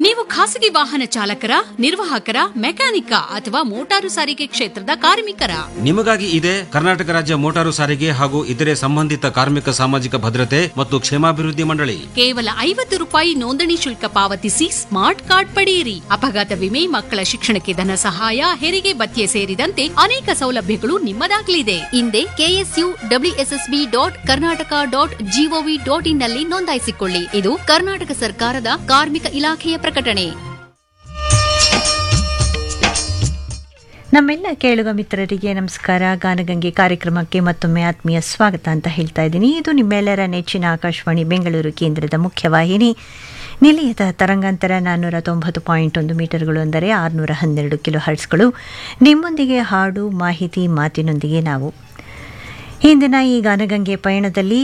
ನೀವು ಖಾಸಗಿ ವಾಹನ ಚಾಲಕರ ನಿರ್ವಾಹಕರ ಮೆಕ್ಯಾನಿಕ ಅಥವಾ ಮೋಟಾರು ಸಾರಿಗೆ ಕ್ಷೇತ್ರದ ಕಾರ್ಮಿಕರ ನಿಮಗಾಗಿ ಇದೆ ಕರ್ನಾಟಕ ರಾಜ್ಯ ಮೋಟಾರು ಸಾರಿಗೆ ಹಾಗೂ ಇತರೆ ಸಂಬಂಧಿತ ಕಾರ್ಮಿಕ ಸಾಮಾಜಿಕ ಭದ್ರತೆ ಮತ್ತು ಕ್ಷೇಮಾಭಿವೃದ್ಧಿ ಮಂಡಳಿ ಕೇವಲ ಐವತ್ತು ರೂಪಾಯಿ ನೋಂದಣಿ ಶುಲ್ಕ ಪಾವತಿಸಿ ಸ್ಮಾರ್ಟ್ ಕಾರ್ಡ್ ಪಡೆಯಿರಿ ಅಪಘಾತ ವಿಮೆ ಮಕ್ಕಳ ಶಿಕ್ಷಣಕ್ಕೆ ಧನ ಸಹಾಯ ಹೆರಿಗೆ ಭತ್ಯೆ ಸೇರಿದಂತೆ ಅನೇಕ ಸೌಲಭ್ಯಗಳು ನಿಮ್ಮದಾಗಲಿದೆ ಹಿಂದೆ KSU WSSB dot Karnataka dot GOV dot in ನಲ್ಲಿ ನೋಂದಾಯಿಸಿಕೊಳ್ಳಿ ಇದು ಕರ್ನಾಟಕ ಸರ್ಕಾರದ ಕಾರ್ಮಿಕ ಇಲಾಖೆಯ ಪ್ರಕಟಣೆ ನಮ್ಮೆಲ್ಲ ಕೇಳುಗ ಮಿತ್ರರಿಗೆ ನಮಸ್ಕಾರ ಗಾನಗಂಗೆ ಕಾರ್ಯಕ್ರಮಕ್ಕೆ ಮತ್ತೊಮ್ಮೆ ಆತ್ಮೀಯ ಸ್ವಾಗತ ಅಂತ ಹೇಳ್ತಾ ಇದ್ದೀನಿ ಇದು ನಿಮ್ಮೆಲ್ಲರ ನೆಚ್ಚಿನ ಆಕಾಶವಾಣಿ ಬೆಂಗಳೂರು ಕೇಂದ್ರದ ಮುಖ್ಯವಾಹಿನಿ ನಿಲಯದ ತರಂಗಾಂತರ ನಾನ್ನೂರ ತೊಂಬತ್ತು ಪಾಯಿಂಟ್ ಒಂದು ಮೀಟರ್ಗಳು ಅಂದರೆ ಆರುನೂರ ಹನ್ನೆರಡು ಕಿಲೋ ಹರ್ಟ್ಸ್ಗಳು ನಿಮ್ಮೊಂದಿಗೆ ಹಾಡು ಮಾಹಿತಿ ಮಾತಿನೊಂದಿಗೆ ನಾವು ಇಂದಿನ ಈ ಗಾನಗಂಗೆ ಪಯಣದಲ್ಲಿ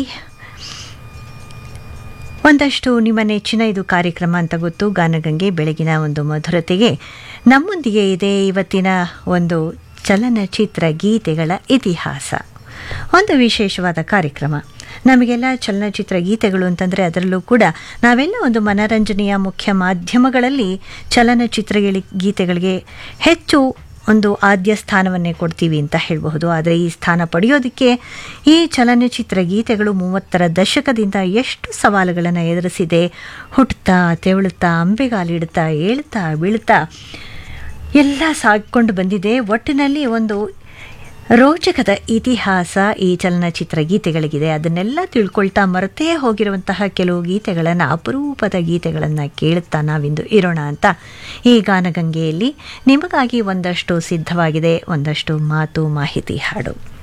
ಒಂದಷ್ಟು ನಿಮ್ಮ ನೆಚ್ಚಿನ ಇದು ಕಾರ್ಯಕ್ರಮ ಅಂತ ಗೊತ್ತು ಗಾನಗಂಗೆ ಬೆಳಗಿನ ಒಂದು ಮಧುರತೆಗೆ ನಮ್ಮೊಂದಿಗೆ ಇದೆ ಇವತ್ತಿನ ಒಂದು ಚಲನಚಿತ್ರ ಗೀತೆಗಳ ಇತಿಹಾಸ ಒಂದು ವಿಶೇಷವಾದ ಕಾರ್ಯಕ್ರಮ ನಮಗೆಲ್ಲ ಚಲನಚಿತ್ರ ಗೀತೆಗಳು ಅಂತಂದರೆ ಅದರಲ್ಲೂ ಕೂಡ ನಾವೆಲ್ಲ ಒಂದು ಮನರಂಜನೆಯ ಮುಖ್ಯ ಮಾಧ್ಯಮಗಳಲ್ಲಿ ಚಲನಚಿತ್ರಗಳಿ ಗೀತೆಗಳಿಗೆ ಹೆಚ್ಚು ಒಂದು ಆದ್ಯ ಸ್ಥಾನವನ್ನೇ ಕೊಡ್ತೀವಿ ಅಂತ ಹೇಳಬಹುದು ಆದರೆ ಈ ಸ್ಥಾನ ಪಡೆಯೋದಕ್ಕೆ ಈ ಚಲನಚಿತ್ರ ಗೀತೆಗಳು ಮೂವತ್ತರ ದಶಕದಿಂದ ಎಷ್ಟು ಸವಾಲುಗಳನ್ನು ಎದುರಿಸಿದೆ ಹುಟ್ಟುತ್ತಾ ತೆವಳುತ್ತಾ ಅಂಬೆಗಾಲಿಡ್ತಾ ಏಳ್ತಾ ಬೀಳ್ತಾ ಎಲ್ಲ ಸಾಗಿಕೊಂಡು ಬಂದಿದೆ ಒಟ್ಟಿನಲ್ಲಿ ಒಂದು ರೋಚಕದ ಇತಿಹಾಸ ಈ ಚಲನಚಿತ್ರ ಗೀತೆಗಳಿಗಿದೆ ಅದನ್ನೆಲ್ಲ ತಿಳ್ಕೊಳ್ತಾ ಮರೆತೇ ಹೋಗಿರುವಂತಹ ಕೆಲವು ಗೀತೆಗಳನ್ನು ಅಪರೂಪದ ಗೀತೆಗಳನ್ನು ಕೇಳುತ್ತಾ ನಾವಿಂದು ಇರೋಣ ಅಂತ ಈ ಗಾನಗಂಗೆಯಲ್ಲಿ ನಿಮಗಾಗಿ ಒಂದಷ್ಟು ಸಿದ್ಧವಾಗಿದೆ ಒಂದಷ್ಟು ಮಾತು ಮಾಹಿತಿ ಹಾಡು